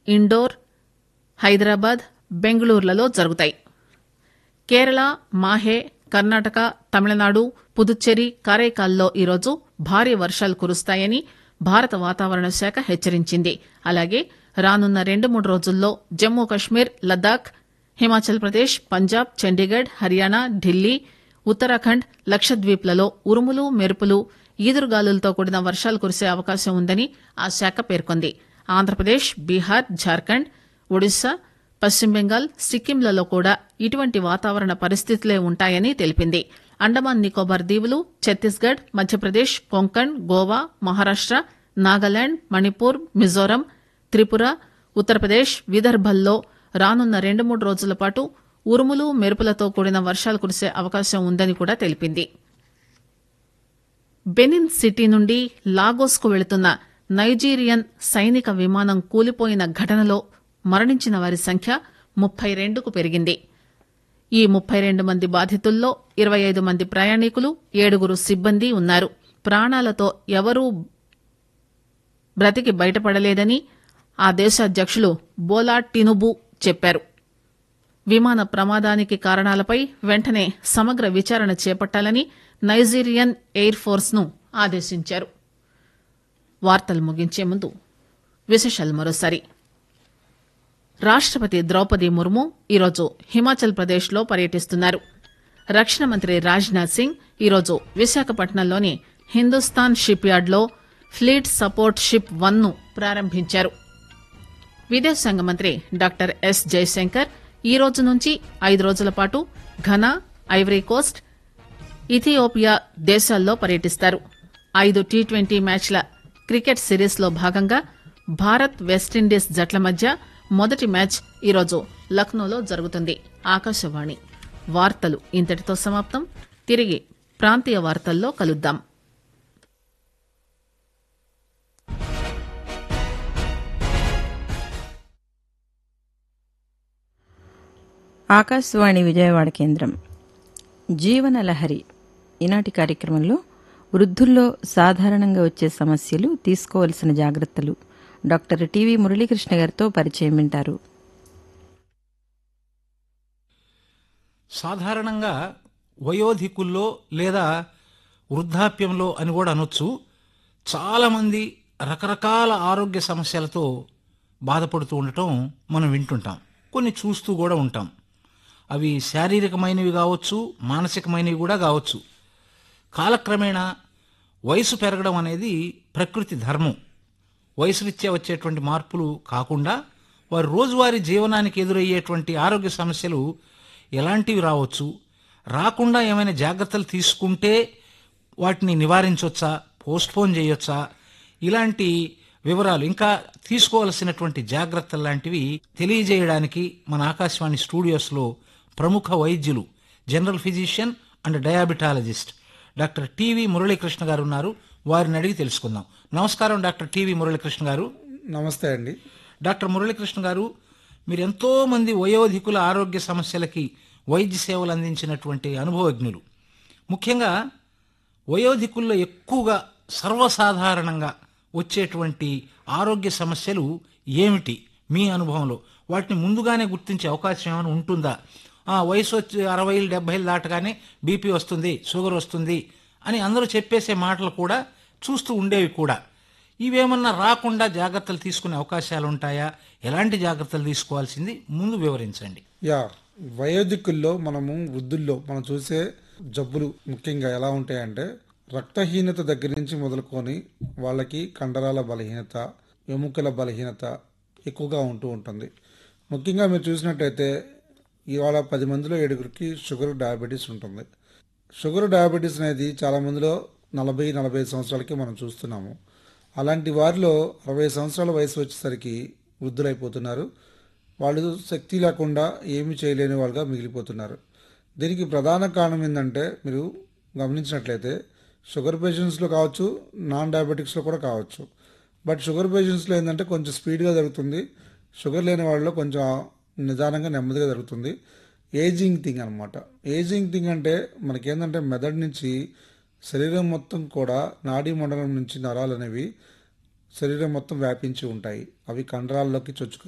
indoor Hyderabad బెంగళూరులలో జరుగుతాయి కేరళ మాహే కర్ణాటక తమిళనాడు పుదుచ్చేరి కారైకాల్లో ఈరోజు భారీ వర్షాలు కురుస్తాయని భారత వాతావరణ శాఖ హెచ్చరించింది అలాగే రానున్న రెండు మూడు రోజుల్లో జమ్మూ కశ్మీర్ లద్దాఖ్ హిమాచల్ ప్రదేశ్ పంజాబ్ చండీగఢ్ హర్యానా ఢిల్లీ ఉత్తరాఖండ్ లక్షద్వీప్లలో ఉరుములు మెరుపులు ఈదురుగాలులతో కూడిన వర్షాలు కురిసే అవకాశం ఉందని ఆ శాఖ పేర్కొంది ఆంధ్రప్రదేశ్ బీహార్ జార్ఖండ్ ఒడిశా పశ్చిమ బెంగాల్ సిక్కింలలో కూడా ఇటువంటి వాతావరణ పరిస్థితులే ఉంటాయని తెలిపింది అండమాన్ నికోబార్ దీవులు ఛత్తీస్గఢ్ మధ్యప్రదేశ్ కొంకణ్ గోవా మహారాష్ట నాగాలాండ్ మణిపూర్ మిజోరం త్రిపుర ఉత్తరప్రదేశ్ విదర్భల్లో రానున్న రెండు మూడు రోజుల పాటు ఉరుములు మెరుపులతో కూడిన వర్షాలు కురిసే అవకాశం ఉందని కూడా తెలిపింది బెనిన్ సిటీ నుండి లాగోస్కు వెళుతున్న నైజీరియన్ సైనిక విమానం కూలిపోయిన ఘటనలో మరణించిన వారి సంఖ్య ముప్పై రెండుకు పెరిగింది ఈ ముప్పై రెండు మంది బాధితుల్లో ఇరవై ఐదు మంది ప్రయాణికులు ఏడుగురు సిబ్బంది ఉన్నారు ప్రాణాలతో ఎవరూ బ్రతికి బయటపడలేదని ఆ దేశ అధ్యక్షులు బోలా టినుబు చెప్పారు విమాన ప్రమాదానికి కారణాలపై వెంటనే సమగ్ర విచారణ చేపట్టాలని నైజీరియన్ ఎయిర్ ఫోర్స్ ను ఆదేశించారు వార్తలు ముగించే ముందు విశేషాలు మరోసారి రాష్టపతి ద్రౌపది ముర్ము ఈరోజు హిమాచల్ ప్రదేశ్లో పర్యటిస్తున్నారు రక్షణ మంత్రి రాజ్నాథ్ సింగ్ ఈరోజు విశాఖపట్నంలోని హిందుస్థాన్ షిప్ యార్డ్లో ఫ్లీట్ సపోర్ట్ షిప్ వన్ ను ప్రారంభించారు విదేశాంగ మంత్రి డాక్టర్ ఎస్ జయశంకర్ ఈ రోజు నుంచి ఐదు రోజుల పాటు ఘనా ఐవరీ కోస్ట్ ఇథియోపియా దేశాల్లో పర్యటిస్తారు ఐదు టీ ట్వంటీ మ్యాచ్ల క్రికెట్ సిరీస్లో భాగంగా భారత్ వెస్టిండీస్ జట్ల మధ్య మొదటి మ్యాచ్ ఈరోజు లక్నోలో జరుగుతుంది ఆకాశవాణి వార్తలు ఇంతటితో సమాప్తం తిరిగి ప్రాంతీయ వార్తల్లో కలుద్దాం ఆకాశవాణి విజయవాడ కేంద్రం జీవన లహరి ఈనాటి కార్యక్రమంలో వృద్ధుల్లో సాధారణంగా వచ్చే సమస్యలు తీసుకోవలసిన జాగ్రత్తలు డాక్టర్ టివి మురళీకృష్ణ గారితో పరిచయం వింటారు సాధారణంగా వయోధికుల్లో లేదా వృద్ధాప్యంలో అని కూడా అనొచ్చు చాలామంది రకరకాల ఆరోగ్య సమస్యలతో బాధపడుతూ ఉండటం మనం వింటుంటాం కొన్ని చూస్తూ కూడా ఉంటాం అవి శారీరకమైనవి కావచ్చు మానసికమైనవి కూడా కావచ్చు కాలక్రమేణా వయసు పెరగడం అనేది ప్రకృతి ధర్మం వయసురీత్యా వచ్చేటువంటి మార్పులు కాకుండా వారి రోజువారీ జీవనానికి ఎదురయ్యేటువంటి ఆరోగ్య సమస్యలు ఎలాంటివి రావచ్చు రాకుండా ఏమైనా జాగ్రత్తలు తీసుకుంటే వాటిని నివారించవచ్చా పోస్ట్పోన్ చేయొచ్చా ఇలాంటి వివరాలు ఇంకా తీసుకోవాల్సినటువంటి జాగ్రత్తలు లాంటివి తెలియజేయడానికి మన ఆకాశవాణి స్టూడియోస్లో ప్రముఖ వైద్యులు general physician and diabetologist doctor TV Muralikrishna garu ఉన్నారు వారిని అడిగి తెలుసుకుందాం నమస్కారం డాక్టర్ టివి మురళీకృష్ణ గారు నమస్తే అండి డాక్టర్ మురళీకృష్ణ గారు మీరు ఎంతో మంది వయోధికుల ఆరోగ్య సమస్యలకి వైద్య సేవలు అందించినటువంటి అనుభవజ్ఞులు ముఖ్యంగా వయోధికుల్లో ఎక్కువగా సర్వసాధారణంగా వచ్చేటువంటి ఆరోగ్య సమస్యలు ఏమిటి మీ అనుభవంలో వాటిని ముందుగానే గుర్తించే అవకాశం ఏమైనా ఉంటుందా ఆ వయసు వచ్చి అరవైలు డెబ్బైలు దాటగానే బీపీ వస్తుంది షుగర్ వస్తుంది అని అందరూ చెప్పేసే మాటలు కూడా చూస్తూ ఉండేవి కూడా ఇవేమన్నా రాకుండా జాగ్రత్తలు తీసుకునే అవకాశాలు ఉంటాయా ఎలాంటి జాగ్రత్తలు తీసుకోవాల్సింది ముందు వివరించండి యా వయోధికుల్లో మనము వృద్ధుల్లో మనం చూసే జబ్బులు ముఖ్యంగా ఎలా ఉంటాయంటే రక్తహీనత దగ్గర నుంచి మొదలుకొని వాళ్ళకి కండరాల బలహీనత ఎముకల బలహీనత ఎక్కువగా ఉంటూ ఉంటుంది ముఖ్యంగా మీరు చూసినట్టయితే ఇవాళ పది మందిలో ఏడుగురికి షుగర్ డయాబెటీస్ ఉంటుంది షుగర్ డయాబెటీస్ అనేది చాలా మందిలో నలభై నలభై ఐదు సంవత్సరాలకి మనం చూస్తున్నాము అలాంటి వారిలో అరవై సంవత్సరాల వయసు వచ్చేసరికి వృద్ధులైపోతున్నారు వాళ్ళు శక్తి లేకుండా ఏమీ చేయలేని వాళ్ళుగా మిగిలిపోతున్నారు దీనికి ప్రధాన కారణం ఏంటంటే మీరు గమనించినట్లయితే షుగర్ పేషెంట్స్లో కావచ్చు నాన్ డయాబెటిక్స్లో కూడా కావచ్చు బట్ షుగర్ పేషెంట్స్లో ఏంటంటే కొంచెం స్పీడ్గా జరుగుతుంది షుగర్ లేని వాళ్ళలో కొంచెం నిదానంగా నెమ్మదిగా జరుగుతుంది ఏజింగ్ థింగ్ అనమాట ఏజింగ్ థింగ్ అంటే మనకేంటంటే మెదడు నుంచి శరీరం మొత్తం కూడా నాడీ మండలం నుంచి నరాలు అనేవి శరీరం మొత్తం వ్యాపించి ఉంటాయి అవి కండరాల్లోకి చొచ్చుకు